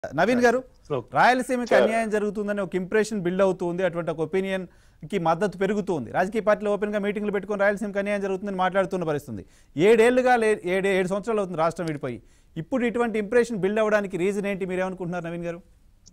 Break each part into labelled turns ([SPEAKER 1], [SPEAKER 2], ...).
[SPEAKER 1] నవీన్ గారు
[SPEAKER 2] సో
[SPEAKER 1] రాయలసీమకి అన్యాయం జరుగుతుందని ఒక ఇంప్రెషన్ బిల్డ్ అవుతుంది అటువంటి ఒక ఒపీనియన్ కి మద్దతు పెరుగుతుంది రాజకీయ పార్టీలు ఓపెన్ గా మీటింగ్లు పెట్టుకొని రాయలసీమకి అన్యాయం జరుగుతుందని మాట్లాడుతున్న పరిస్థితుంది ఏడేళ్లుగా లే ఏడు ఏడు సంవత్సరాలు అవుతుంది రాష్ట్రం విడిపోయి ఇప్పుడు ఇటువంటి ఇంప్రెషన్ బిల్డ్ అవ్వడానికి రీజన్ ఏంటి మీరేమనుకుంటున్నారు నవీన్ గారు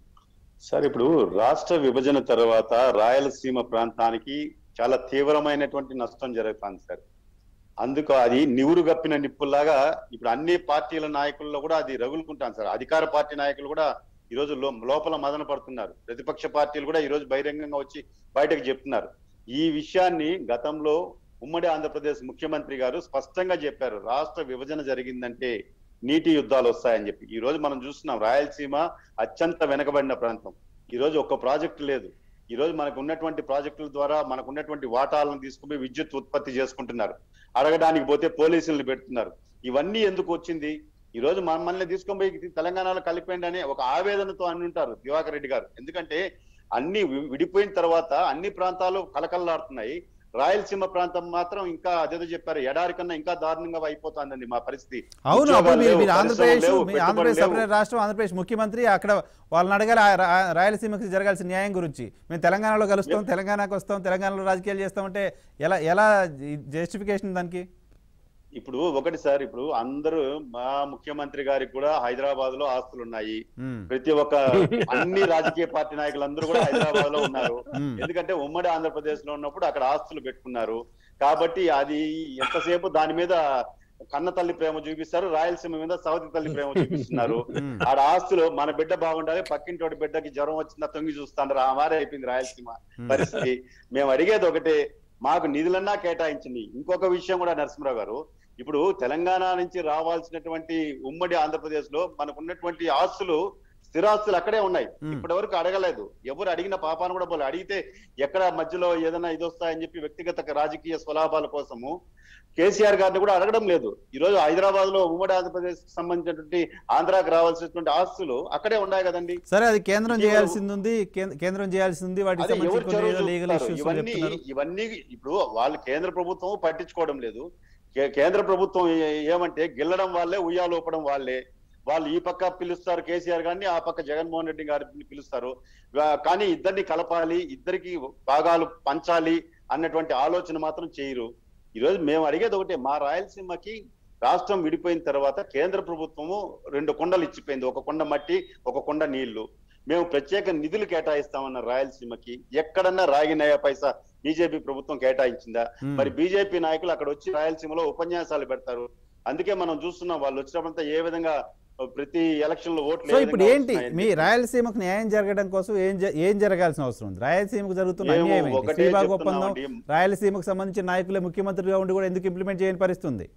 [SPEAKER 3] సార్ ఇప్పుడు రాష్ట్ర విభజన తర్వాత రాయలసీమ ప్రాంతానికి చాలా తీవ్రమైనటువంటి నష్టం జరుగుతుంది సార్ అందుకు అది నివురు గప్పిన నిప్పుల్లాగా ఇప్పుడు అన్ని పార్టీల నాయకుల్లో కూడా అది రగులుకుంటాను సార్ అధికార పార్టీ నాయకులు కూడా ఈ రోజు లో- లోపల మదన పడుతున్నారు ప్రతిపక్ష పార్టీలు కూడా ఈ రోజు బహిరంగంగా వచ్చి బయటకు చెప్తున్నారు ఈ విషయాన్ని గతంలో ఉమ్మడి ఆంధ్రప్రదేశ్ ముఖ్యమంత్రి గారు స్పష్టంగా చెప్పారు రాష్ట్ర విభజన జరిగిందంటే నీటి యుద్ధాలు వస్తాయని చెప్పి ఈ రోజు మనం చూస్తున్నాం రాయలసీమ అత్యంత వెనకబడిన ప్రాంతం ఈ రోజు ఒక్క ప్రాజెక్టు లేదు ఈ రోజు మనకు ఉన్నటువంటి ప్రాజెక్టుల ద్వారా మనకు ఉన్నటువంటి వాటాలను తీసుకుని విద్యుత్ ఉత్పత్తి చేసుకుంటున్నారు అడగడానికి పోతే పోలీసులను పెడుతున్నారు ఇవన్నీ ఎందుకు వచ్చింది ఈ రోజు మమ్మల్ని తీసుకొని పోయి తెలంగాణలో కలిపేయండి అని ఒక ఆవేదనతో అని ఉంటారు దివాకర్ రెడ్డి గారు ఎందుకంటే అన్ని వి- విడిపోయిన తర్వాత అన్ని ప్రాంతాలు కలకల్లాడుతున్నాయి రాయలసీమ ప్రాంతం మాత్రం ఇంకా అదేదో చెప్పారు ఎడారి కన్నా ఇంకా దారుణంగా అయిపోతుందండి మా పరిస్థితి
[SPEAKER 1] అవును అప్పుడు
[SPEAKER 3] ఉద్యోగాలు
[SPEAKER 1] మీరు
[SPEAKER 3] లేవు,
[SPEAKER 1] మీరు ఆంధ్రప్రదేశ్
[SPEAKER 3] పరిశ్రమలు లేవు,
[SPEAKER 1] మీ
[SPEAKER 3] పెట్టుబడులు
[SPEAKER 1] ఆంధ్రప్రదేశ్
[SPEAKER 3] లేవు.
[SPEAKER 1] సపరేట్ రాష్ట్రం ఆంధ్రప్రదేశ్ ముఖ్యమంత్రి అక్కడ వాళ్ళని అడగాలి ఆ రా- రాయలసీమకి జరగాల్సిన న్యాయం గురించి మేము తెలంగాణలో కలుస్తాం తెలంగాణకు వస్తాం తెలంగాణలో రాజకీయాలు చేస్తామంటే ఎలా ఎలా జస్టిఫికేషన్ దానికి
[SPEAKER 3] ఇప్పుడు ఒకటి సార్ ఇప్పుడు అందరూ మా ముఖ్యమంత్రి గారికి కూడా హైదరాబాద్ లో ఆస్తులు ఉన్నాయి
[SPEAKER 1] మ్మ్.
[SPEAKER 3] ప్రతి ఒక్క అన్ని రాజకీయ పార్టీ నాయకులందరూ కూడా హైదరాబాద్ లో ఉన్నారు
[SPEAKER 1] మ్మ్.
[SPEAKER 3] ఎందుకంటే ఉమ్మడి ఆంధ్రప్రదేశ్ లో ఉన్నప్పుడు అక్కడ ఆస్తులు పెట్టుకున్నారు కాబట్టి అది ఎంతసేపు దాని మీద కన్న తల్లి ప్రేమ చూపిస్తారు రాయలసీమ మీద సవతి తల్లి ప్రేమ చూపిస్తున్నారు
[SPEAKER 1] మ్మ్.
[SPEAKER 3] ఆడ ఆస్తులు మన బిడ్డ బాగుండాలి పక్కింటోటి బిడ్డకి జ్వరం వచ్చిందా తొంగి చూస్తాండ్రు ఆ మారే అయిపోయింది రాయలసీమ పరిస్థితి మేము అడిగేది ఒకటే మాకు నిధులన్నా కేటాయించింది ఇంకొక విషయం కూడా నరసింహరావు గారు ఇప్పుడు తెలంగాణ నుంచి రావాల్సినటువంటి ఉమ్మడి ఆంధ్రప్రదేశ్ లో మనకు ఉన్నటువంటి ఆస్తులు స్థిరాస్తులు అక్కడే ఉన్నాయి
[SPEAKER 1] Hmm.
[SPEAKER 3] ఇప్పటి వరకు అడగలేదు ఎవరు అడిగిన పాపాను కూడా పోలే అడిగితే ఎక్కడ మధ్యలో ఏదైనా ఇది వస్తాయని చెప్పి వ్యక్తిగత రాజకీయ స్వలాభాల కోసము కేసీఆర్ గారిని కూడా అడగడం లేదు ఈ రోజు హైదరాబాద్ లో ఉమ్మడి ఆంధ్రప్రదేశ్ కి సంబంధించినటువంటి ఆంధ్రాకి రావాల్సినటువంటి ఆస్తులు అక్కడే ఉన్నాయి కదండి
[SPEAKER 1] సరే అది కేంద్రం
[SPEAKER 3] ఇటీవల-
[SPEAKER 1] చేయాల్సింది ఉంది కేంద్ర- కేంద్రం చేయాల్సింది ఉంది వాటికి
[SPEAKER 3] అదే ఎవరు
[SPEAKER 1] సంబంధించి కొన్ని
[SPEAKER 3] చొరవ
[SPEAKER 1] లీగల్
[SPEAKER 3] చూపుతారు?
[SPEAKER 1] ఇష్యూస్
[SPEAKER 3] ఇవన్నీ
[SPEAKER 1] చెప్తున్నారు
[SPEAKER 3] ఇవన్నీ ఇప్పుడు వాళ్ళు కేంద్ర ప్రభుత్వం పట్టించుకోవడం లేదు కే- కేంద్ర ప్రభుత్వం ఏ- ఏమంటే గిల్లడం వాళ్ళే ఉయ్యాలోపడం వాళ్ళే వాళ్ళు ఈ పక్క పిలుస్తారు కేసీఆర్ గారిని ఆ పక్క జగన్మోహన్ రెడ్డి గారిని పిలుస్తారు వా- కానీ ఇద్దరిని కలపాలి ఇద్దరికి భాగాలు పంచాలి అన్నటువంటి ఆలోచన మాత్రం చేయరు ఈ రోజు మేము అడిగేది ఒకటే మా రాయలసీమకి రాష్ట్రం విడిపోయిన తర్వాత కేంద్ర ప్రభుత్వము రెండు కొండలు ఇచ్చిపోయింది ఒక కొండ మట్టి ఒక కొండ నీళ్లు మేము ప్రత్యేక నిధులు కేటాయిస్తామన్న రాయలసీమకి ఎక్కడన్నా రాగినయ పైసా బీజేపీ ప్రభుత్వం కేటాయించిందా
[SPEAKER 1] మ్మ్.
[SPEAKER 3] మరి బీజేపీ నాయకులు అక్కడ వచ్చి రాయలసీమలో ఉపన్యాసాలు పెడతారు అందుకే మనం చూస్తున్నాం వాళ్ళు వచ్చినప్పుడంతా ఏ విధంగా ప్రతి ఎలక్షన్ లో ఓట్లు
[SPEAKER 1] సో
[SPEAKER 3] ఏ
[SPEAKER 1] ఇప్పుడు
[SPEAKER 3] విధంగా
[SPEAKER 1] ఏంటి
[SPEAKER 3] వస్తున్నాయని
[SPEAKER 1] మీ రాయలసీమకు న్యాయం జరగడం కోసం ఏం జ- ఏం జరగాల్సిన అవసరం ఉంది రాయలసీమకు జరుగుతున్న
[SPEAKER 3] మేము
[SPEAKER 1] అన్యాయం ఏంటి
[SPEAKER 3] ఒకటే
[SPEAKER 1] శ్రీబాగ్ ఒప్పందం
[SPEAKER 3] చెప్తున్నామండి.
[SPEAKER 1] రాయలసీమకు సంబంధించిన నాయకులే ముఖ్యమంత్రిగా ఉండి కూడా ఎందుకు ఇంప్లిమెంట్ చేయని పరిస్థితి ఉంది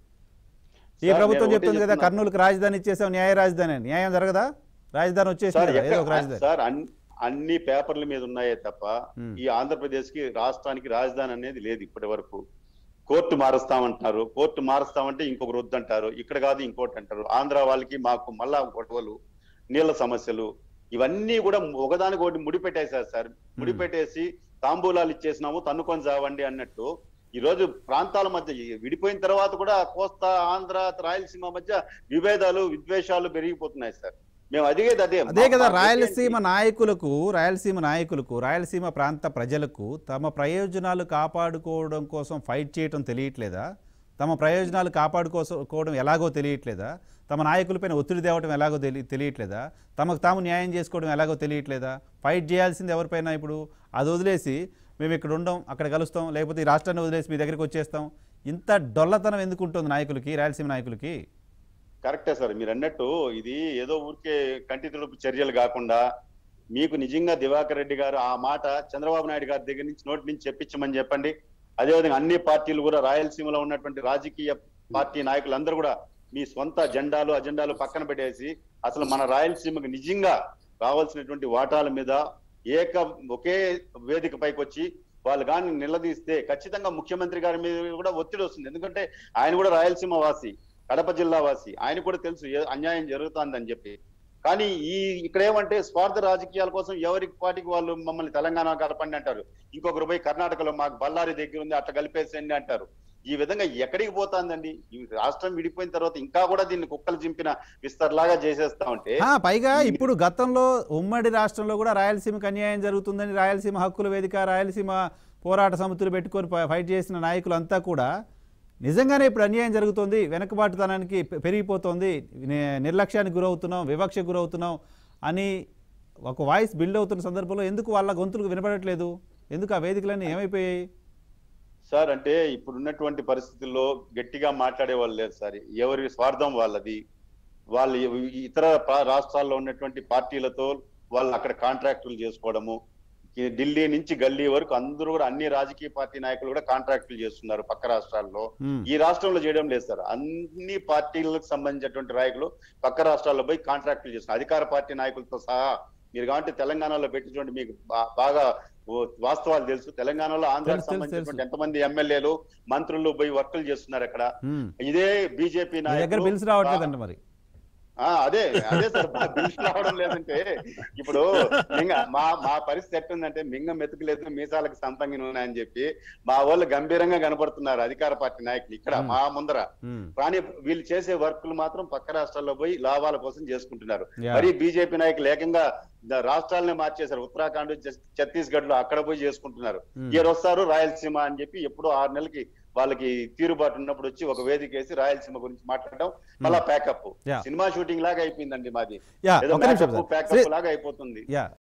[SPEAKER 1] ఈ
[SPEAKER 3] సార్,
[SPEAKER 1] ప్రభుత్వం
[SPEAKER 3] నేను ఒకటే
[SPEAKER 1] చెప్తుంది కదా
[SPEAKER 3] చెప్తున్నా.
[SPEAKER 1] కర్నూలుకి రాజధాని ఇచ్చేసాం న్యాయ రాజధాని అని న్యాయం జరగదా రాజధాని వచ్చేసింది
[SPEAKER 3] సార్
[SPEAKER 1] కదా, ఏదో
[SPEAKER 3] ఎక్కడ
[SPEAKER 1] ఒక రాజధాని
[SPEAKER 3] సార్ అన్- అన్ని పేపర్ల మీద ఉన్నాయే తప్ప
[SPEAKER 1] మ్మ్.
[SPEAKER 3] ఈ ఆంధ్రప్రదేశ్ కి రాష్ట్రానికి రాజధాని అనేది లేదు ఇప్పటి వరకు కోర్టు మారుస్తామంటారు కోర్టు మారుస్తామంటే ఇంకొక రొద్దు అంటారు ఇక్కడ కాదు ఇంకోటి అంటారు ఆంధ్ర వాళ్ళకి మాకు మళ్ళా గొడవలు నీళ్ల సమస్యలు ఇవన్నీ కూడా ఒకదానికి ఒకటి ముడిపెట్టేశారు సార్ ముడిపెట్టేసి తాంబూలాలు ఇచ్చేసినాము తన్నుకొని చావండి అన్నట్టు ఈ రోజు ప్రాంతాల మధ్య ఈ విడిపోయిన తర్వాత కూడా కోస్తా ఆంధ్ర రాయలసీమ మధ్య విభేదాలు విద్వేషాలు పెరిగిపోతున్నాయి సార్ మేము అడిగేది అదే
[SPEAKER 1] అదే కదా
[SPEAKER 3] మా-
[SPEAKER 1] రాయలసీమ నాయకులకు రాయలసీమ నాయకులకు రాయలసీమ ప్రాంత ప్రజలకు తమ ప్రయోజనాలు కాపాడుకోవడం కోసం ఫైట్ చేయటం తెలియట్లేదా తమ ప్రయోజనాలు కాపాడుకోవడం ఎలాగో తెలియట్లేదా తమ నాయకులపైన ఒత్తిడి తేవటం ఎలాగో తెలి తెలియట్లేదా తమకు తాము న్యాయం చేసుకోవడం ఎలాగో తెలియట్లేదా ఫైట్ చేయాల్సింది ఎవరిపైన ఇప్పుడు అది వదిలేసి మేము ఇక్కడ ఉండం అక్కడ కలుస్తాం లేకపోతే ఈ రాష్ట్రాన్ని వదిలేసి మీ దగ్గరికి వచ్చేస్తాం ఇంత డొల్లతనం ఎందుకు ఉంటుంది నాయకులకి రాయలసీమ నాయకులకి
[SPEAKER 3] కరెక్టే సార్ మీరు అన్నట్టు ఇది ఏదో ఊరికే కంటి తుడుపు చర్యలు కాకుండా మీకు నిజంగా దివాకర్ రెడ్డి గారు ఆ మాట చంద్రబాబు నాయుడు గారి దగ్గర నుంచి నోటి నుంచి చెప్పించమని చెప్పండి అదేవిధంగా అన్ని పార్టీలు కూడా రాయలసీమలో ఉన్నటువంటి రాజకీయ పార్టీ నాయకులందరూ కూడా మీ సొంత జెండాలు అజెండాలు పక్కన పెట్టేసి అసలు మన రాయలసీమకు నిజంగా రావాల్సినటువంటి వాటాల మీద ఏక ఒకే వేదిక పైకి వచ్చి వాళ్ళు కానీ నిలదీస్తే ఖచ్చితంగా ముఖ్యమంత్రి గారి మీద కూడా ఒత్తిడి వస్తుంది ఎందుకంటే ఆయన కూడా రాయలసీమ వాసి కడప జిల్లా వాసి ఆయన కూడా తెలుసు ఏ అన్యాయం జరుగుతుందని చెప్పి కానీ ఈ ఇక్కడ ఏమంటే స్వార్థ రాజకీయాల కోసం ఎవరికి పాటికి వాళ్ళు మమ్మల్ని తెలంగాణ కలపండి అంటారు ఇంకొకరు పోయి కర్ణాటకలో మాకు బళ్ళారి దగ్గర ఉంది అట్లా కలిపేసేయండి అంటారు ఈ విధంగా ఎక్కడికి పోతాందండి ఈ రాష్ట్రం విడిపోయిన తర్వాత ఇంకా కూడా దీన్ని కుక్కలు చింపిన విస్తర్లాగా చేసేస్తా ఉంటే
[SPEAKER 1] ఆ, పైగా ఇప్పుడు గతంలో ఉమ్మడి రాష్ట్రంలో కూడా రాయలసీమకు అన్యాయం జరుగుతుందని రాయలసీమ హక్కుల వేదిక రాయలసీమ పోరాట సమితులు పెట్టుకొని ఫై- ఫైట్ చేసిన నాయకులంతా కూడా నిజంగానే ఇప్పుడు అన్యాయం జరుగుతుంది వెనకబాటుతనానికి పె- పెరిగిపోతుంది ని- నిర్లక్ష్యానికి గురవుతున్నాం వివక్షకు గురవుతున్నాం అని ఒక వాయిస్ బిల్డ్ అవుతున్న సందర్భంలో ఎందుకు వాళ్ళ గొంతులకు వినపడట్లేదు ఎందుకు ఆ వేదికలన్నీ ఏమైపోయాయి
[SPEAKER 3] సార్ అంటే ఇప్పుడు ఉన్నటువంటి పరిస్థితుల్లో గట్టిగా మాట్లాడే వాళ్ళు లేదు సార్ ఎవరి స్వార్థం వాళ్ళది వాళ్ళు ఇ- ఇతర పా- రాష్ట్రాల్లో ఉన్నటువంటి పార్టీలతో వాళ్ళు అక్కడ కాంట్రాక్టులు చేసుకోవడము ఈ ఢిల్లీ నుంచి గల్లీ వరకు అందరూ కూడా అన్ని రాజకీయ పార్టీ నాయకులు కూడా కాంట్రాక్టులు చేస్తున్నారు పక్క రాష్ట్రాల్లో
[SPEAKER 1] ఉమ్,
[SPEAKER 3] ఈ రాష్ట్రంలో చేయడం లేదు సార్ అన్ని పార్టీలకు సంబంధించినటువంటి నాయకులు పక్క రాష్ట్రాల్లో పోయి కాంట్రాక్టులు చేస్తున్నారు అధికార పార్టీ నాయకులతో సహా మీరు కాబట్టి తెలంగాణలో పెట్టి చూడండి మీకు బా- బాగా ఓ వాస్తవాలు తెలుసు తెలంగాణలో ఆంధ్రాకి
[SPEAKER 1] తెలుసు, తెలుసు,
[SPEAKER 3] సంబంధించినటువంటి ఎంతమంది ఎమ్మెల్యేలు మంత్రులు పోయి వర్కులు చేస్తున్నారు అక్కడ
[SPEAKER 1] ఉమ్.
[SPEAKER 3] ఇదే బీజేపీ
[SPEAKER 1] మీ దగ్గర బిల్స్ రావట్లేదంట మరి
[SPEAKER 3] ఆ, అదే అదే సార్ మా బిల్స్ రావడం లేదంటే ఇప్పుడు మింగ మా మా పరిస్థితి ఎట్టుందంటే మింగ మెతుకులేదు మీసాలకు సంపంగి నూనె అని చెప్పి మా వాళ్ళు గంభీరంగా కనపడుతున్నారు అధికార పార్టీ నాయకులు ఇక్కడ
[SPEAKER 1] Hmm.
[SPEAKER 3] మా ముందర
[SPEAKER 1] ఉమ్,
[SPEAKER 3] కానీ వీళ్ళు చేసే వర్కులు మాత్రం పక్క రాష్ట్రాల్లో పోయి లాభాల కోసం చేసుకుంటున్నారు
[SPEAKER 1] Yeah.
[SPEAKER 3] మరి బీజేపీ నాయకులు ఏకంగా ద- రాష్ట్రాలనే మార్చేశారు ఉత్తరాఖండ్ ఛ- ఛత్తీస్గఢ్ లో అక్కడ పోయి చేసుకుంటున్నారు
[SPEAKER 1] Hmm.
[SPEAKER 3] ఇయర్ వస్తారు రాయలసీమ అని చెప్పి ఎప్పుడో ఆరు నెలలకి వాళ్ళకి తీరుబాటు ఉన్నప్పుడు వచ్చి ఒక వేదిక వేసి రాయలసీమ గురించి మాట్లాడడం మళ్ళా ప్యాకప్
[SPEAKER 1] Yeah.
[SPEAKER 3] సినిమా షూటింగ్ లాగా అయిపోయిందండి మాది
[SPEAKER 1] యా
[SPEAKER 3] ఏదో
[SPEAKER 1] ఒక్క నిమిషం
[SPEAKER 3] మేకప్
[SPEAKER 1] సార్ శ్రీ-
[SPEAKER 3] ప్యాకప్ లాగా అయిపోతుంది
[SPEAKER 1] యా